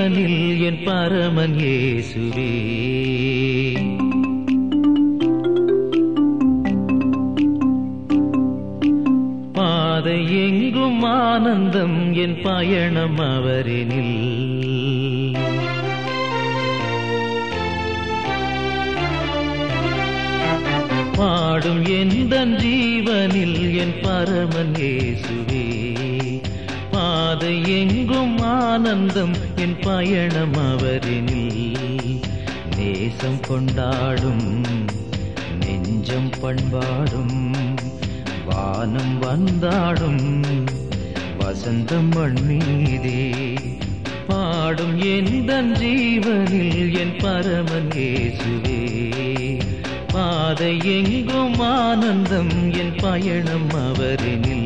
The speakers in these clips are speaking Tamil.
ஜீவனில் என் பரமன் இயேசுவே பாதை எங்கும் ஆனந்தம் என் பயணம் அவரெனில் பாடும் எந்த ஜீவனில் என் பரமன் இயேசுவே பாதை எங்கும் ஆனந்தம் என் பயணம் அவரெனில் நேசம் கொண்டாடும் நெஞ்சம் பண்பாடும் வானம் வந்தாடும் வசந்தம் மண் மீதே பாடும் எந்த ஜீவனில் என் பரமன் இயேசுவே பாதை எங்கும் ஆனந்தம் என் பயணம் அவரெனில்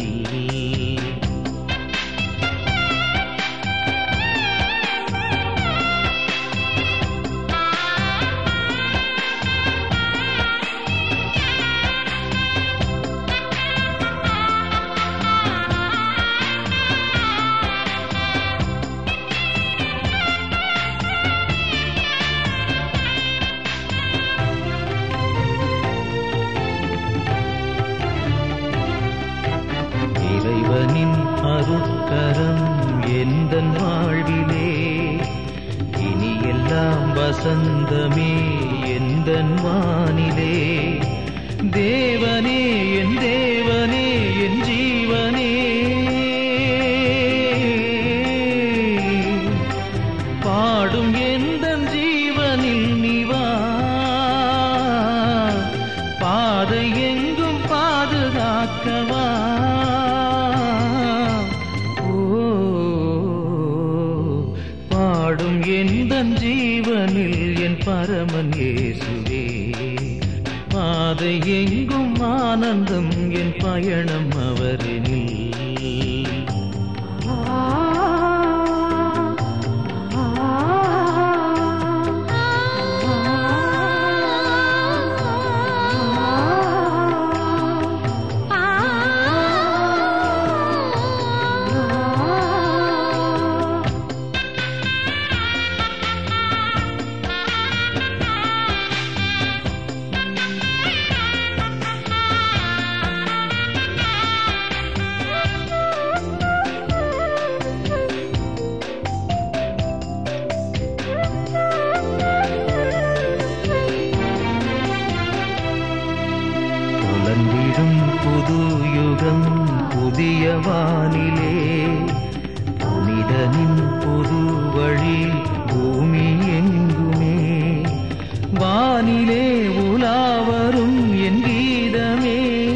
இறைவனின் அருட்கரம் எந்தன் வாழ்விலே இனி எல்லாம் வசந்தமே எந்தன் வானிலே தேவனே என் தேவனே என் ஜீவனே பாடும் எந்தன் ஜீவனில் நிவா பாதை எங்கும் பாதுகாக்கவா ஓ பாடும் எந்தன் ஜீவனில் என் பரமன் இயேசுவே பாதை எங்கும் ஆனந்தம் என் பயணம் அவரெனில் புலந்திடும் புது யுகம் புதிய வானிலே புனிதனின் புது வழி பூமி எங்குமே வானிலே உலாவரும் என் கீதமே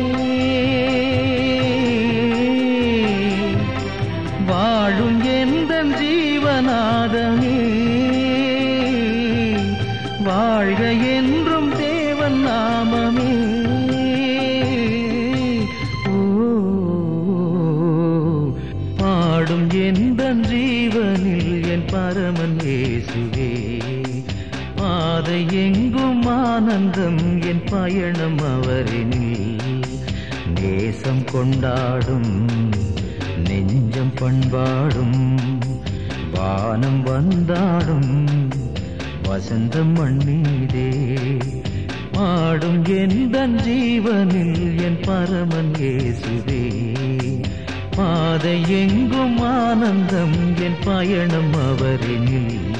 வாழும் எந்த ஜீவநாதமே வாழ்க என்றும் தேவன் நாமமே ஓ பாடும் எந்த ஜீவனில் என் பரமன் இயேசுவே பாதை எங்கும் ஆனந்தம் என் பயணம் அவரெனில் நேசம் கொண்டாடும் நெஞ்சம் பண்பாடும் வானம் வந்தாடும் வசந்தம் மண்ணீதே பாடும் எந்த ஜீவனில் என் பரமன் இயேசுவே பாதை எங்கும் ஆனந்தம் என் பயணம் அவரெனில்